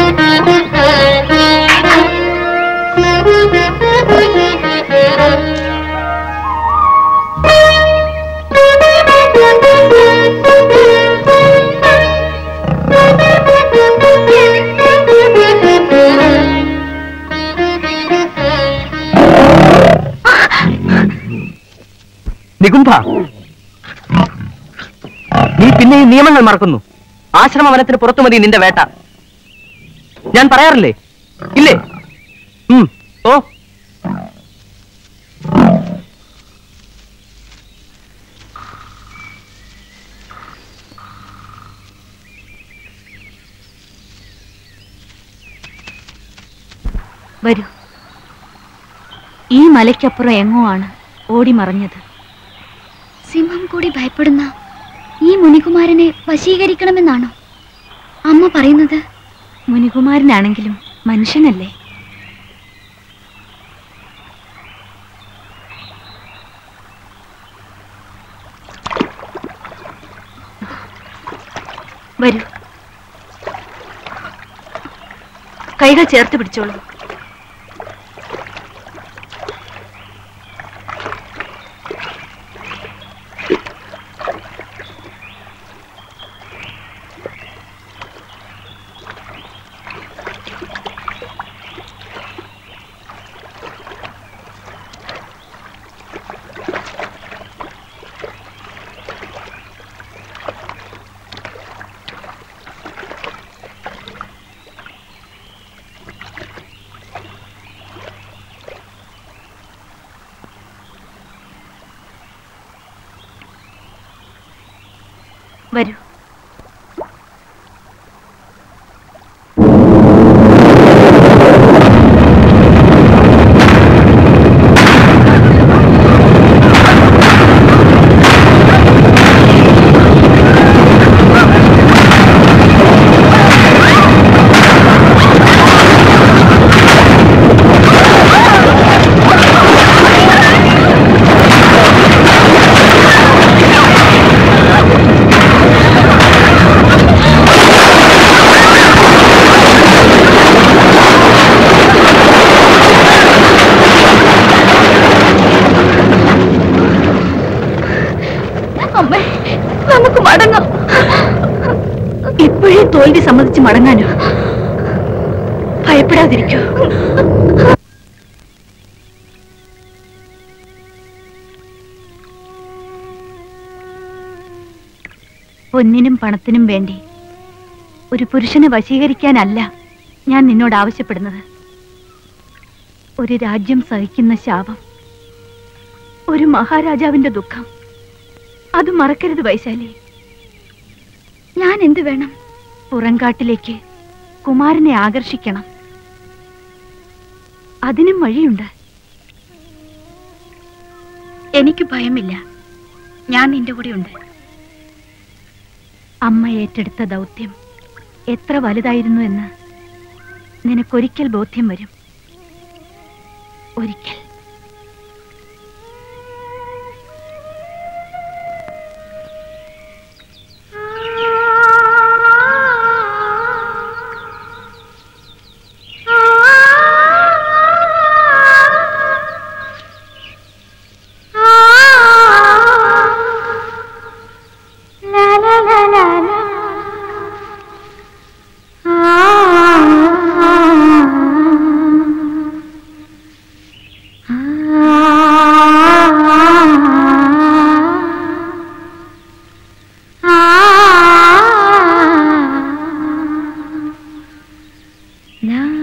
നികുംഭ നീ പിന്നെ ഈ നിയമങ്ങൾ മറക്കുന്നു ആശ്രമ വനത്തിന് പുറത്തു മതി നിന്റെ വേട്ട ഞാൻ പറയാറില്ലേ ഇല്ലേ ഉം, ഓ വരൂ ഈ മലയ്ക്കപ്പുറം എങ്ങോ ആണ് ഓടി മറഞ്ഞത് സിംഹം കൂടി ഭയപ്പെടുന്ന ഈ മുനികുമാരനെ വശീകരിക്കണമെന്നാണോ അമ്മ പറയുന്നത് മുനികുമാരനാണെങ്കിലും മനുഷ്യനല്ലേ വരൂ കൈകൾ ചേർത്ത് പിടിച്ചോളൂ വരൂ അമ്മേ നമുക്ക് മടങ്ങാം ഇപ്പോഴേ തോൽവി സമ്മതിച്ച് മടങ്ങാനോ ഭയപ്പെടാതിരിക്കൂ പൊന്നിനും പണത്തിനും വേണ്ടി ഒരു പുരുഷനെ വശീകരിക്കാനല്ല ഞാൻ നിന്നോട് ആവശ്യപ്പെടുന്നത് ഒരു രാജ്യം സഹിക്കുന്ന ശാപം ഒരു മഹാരാജാവിന്റെ ദുഃഖം അത് മറക്കരുത് വൈശാലി ഞാൻ എന്ത് വേണം പുറങ്കാട്ടിലേക്ക് കുമാരനെ ആകർഷിക്കണം അതിനും വഴിയുണ്ട് എനിക്ക് ഭയമില്ല ഞാൻ നിന്റെ കൂടെ ഉണ്ട് അമ്മ ഏറ്റെടുത്ത ദൗത്യം എത്ര വലുതായിരുന്നു എന്ന് നിനക്കൊരിക്കൽ ബോധ്യം വരും ഒരിക്കൽ La